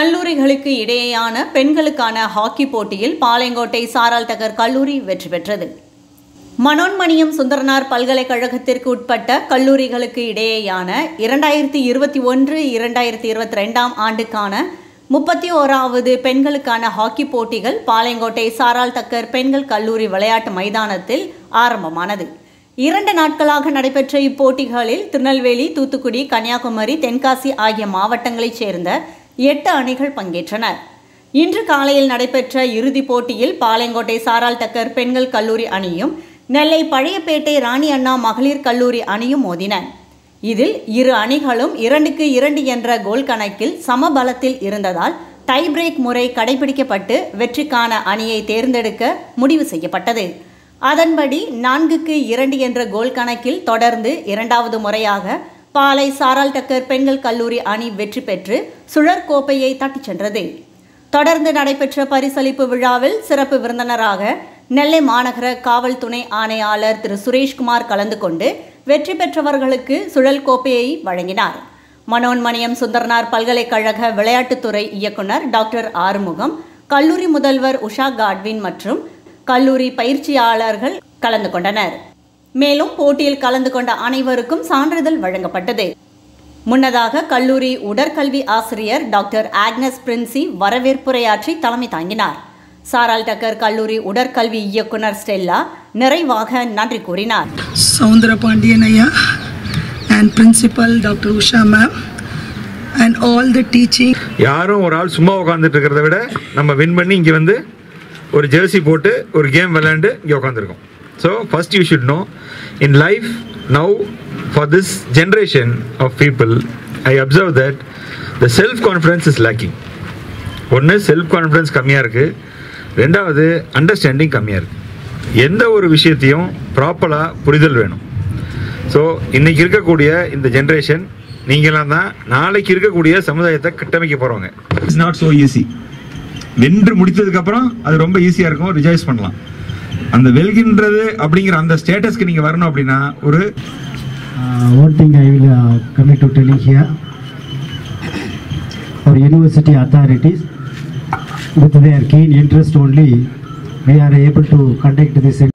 கல்லூரிகளுக்கு இடையேயான பெண்களுக்கான ஹாக்கி போட்டியில் பாளையங்கோட்டை சாரால் தகர் கல்லூரி வெற்றி பெற்றது மனோன்மணியம் சுந்தரனார் பல்கலைக்கழகத்திற்கு உட்பட்ட கல்லூரிகளுக்கு இடையேயான இரண்டாயிரத்தி இருபத்தி ஒன்று இரண்டாயிரத்தி இருபத்தி ரெண்டாம் ஆண்டுக்கான முப்பத்தி ஓராவது பெண்களுக்கான ஹாக்கி போட்டிகள் பாளையங்கோட்டை சாரால் தக்கர் பெண்கள் கல்லூரி விளையாட்டு மைதானத்தில் ஆரம்பமானது இரண்டு நாட்களாக நடைபெற்ற இப்போட்டிகளில் திருநெல்வேலி தூத்துக்குடி கன்னியாகுமரி தென்காசி ஆகிய மாவட்டங்களைச் சேர்ந்த எட்டு அணிகள் பங்கேற்றனர் இன்று காலையில் நடைபெற்ற இறுதிப் போட்டியில் பாளையங்கோட்டை சாரால் தக்கர் பெண்கள் கல்லூரி அணியும் நெல்லை பழையப்பேட்டை ராணி அண்ணா மகளிர் கல்லூரி அணியும் மோதின இதில் இரு அணிகளும் இரண்டுக்கு இரண்டு என்ற கோல் கணக்கில் சமபலத்தில் இருந்ததால் டை பிரேக் முறை கடைபிடிக்கப்பட்டு வெற்றிக்கான அணியை தேர்ந்தெடுக்க முடிவு செய்யப்பட்டது அதன்படி நான்குக்கு இரண்டு என்ற கோல் கணக்கில் தொடர்ந்து இரண்டாவது முறையாக பாலை சாரால் டக்கர் பெண்கள் கல்லூரி அணி வெற்றி பெற்று சுழற் கோப்பையை தட்டிச் சென்றது தொடர்ந்து நடைபெற்ற பரிசளிப்பு விழாவில் சிறப்பு விருந்தினராக நெல்லை மாநகர காவல் துணை ஆணையாளர் திரு சுரேஷ்குமார் கலந்து கொண்டு வெற்றி பெற்றவர்களுக்கு சுழல் கோப்பையை வழங்கினார் மனோன்மணியம் சுந்தரனார் பல்கலைக்கழக விளையாட்டுத்துறை இயக்குனர் டாக்டர் ஆறுமுகம் கல்லூரி முதல்வர் உஷா காட்வின் மற்றும் கல்லூரி பயிற்சியாளர்கள் கலந்து கொண்டனர் மேலும் போட்டியில் கலந்து கொண்ட அனைவருக்கும் சான்றிதழ் வழங்கப்பட்டது முன்னதாக கல்லூரி உடற்கல்வி ஆசிரியர் டாக்டர் ஆக்னஸ் பிரின்சி வரவேற்புரையாற்றி தலைமை தாங்கினார் சாரால் டக்கர் கல்லூரி உடற்கல்வி இயக்குனர் ஸ்டெல்லா நிறைவாக நன்றி கூறினார் Saundra Pandian Ayya and Principal Dr. Usha ma'am and all the teaching யாரும் ஒரு ஆள் சும்மா உட்காந்துட்டு இருக்கிறத விட நம்ம வின் பண்ணி இங்கே வந்து ஒரு ஜெர்சி போட்டு ஒரு கேம் விளையாண்டு இங்கே உட்காந்துருக்கோம் so first you should know in life now for this generation of people I observe that the self confidence is lacking ஒன்று செல்ஃப் கான்ஃபிடன்ஸ் கம்மியாக இருக்குது ரெண்டாவது அண்டர்ஸ்டாண்டிங் கம்மியாக இருக்குது எந்த ஒரு விஷயத்தையும் ப்ராப்பராக புரிதல் வேணும் ஸோ இன்னைக்கு இருக்கக்கூடிய இந்த ஜென்ரேஷன் நீங்களாம் தான் நாளைக்கு இருக்கக்கூடிய சமுதாயத்தை கட்டமைக்க போகிறவங்க இட்ஸ் நாட் ஸோ ஈஸி வென்று முடித்ததுக்கு அப்புறம் அது ரொம்ப ஈஸியாக இருக்கும் ரிஜைஸ் பண்ணலாம் அந்த வெல்கின்றது அப்படிங்கிற அந்த ஸ்டேட்டஸ்க்கு நீங்கள் வரணும் அப்படின்னா ஒரு Uh, one thing I will uh, commit to telling here, our university authorities, with their keen interest only, we are able to conduct this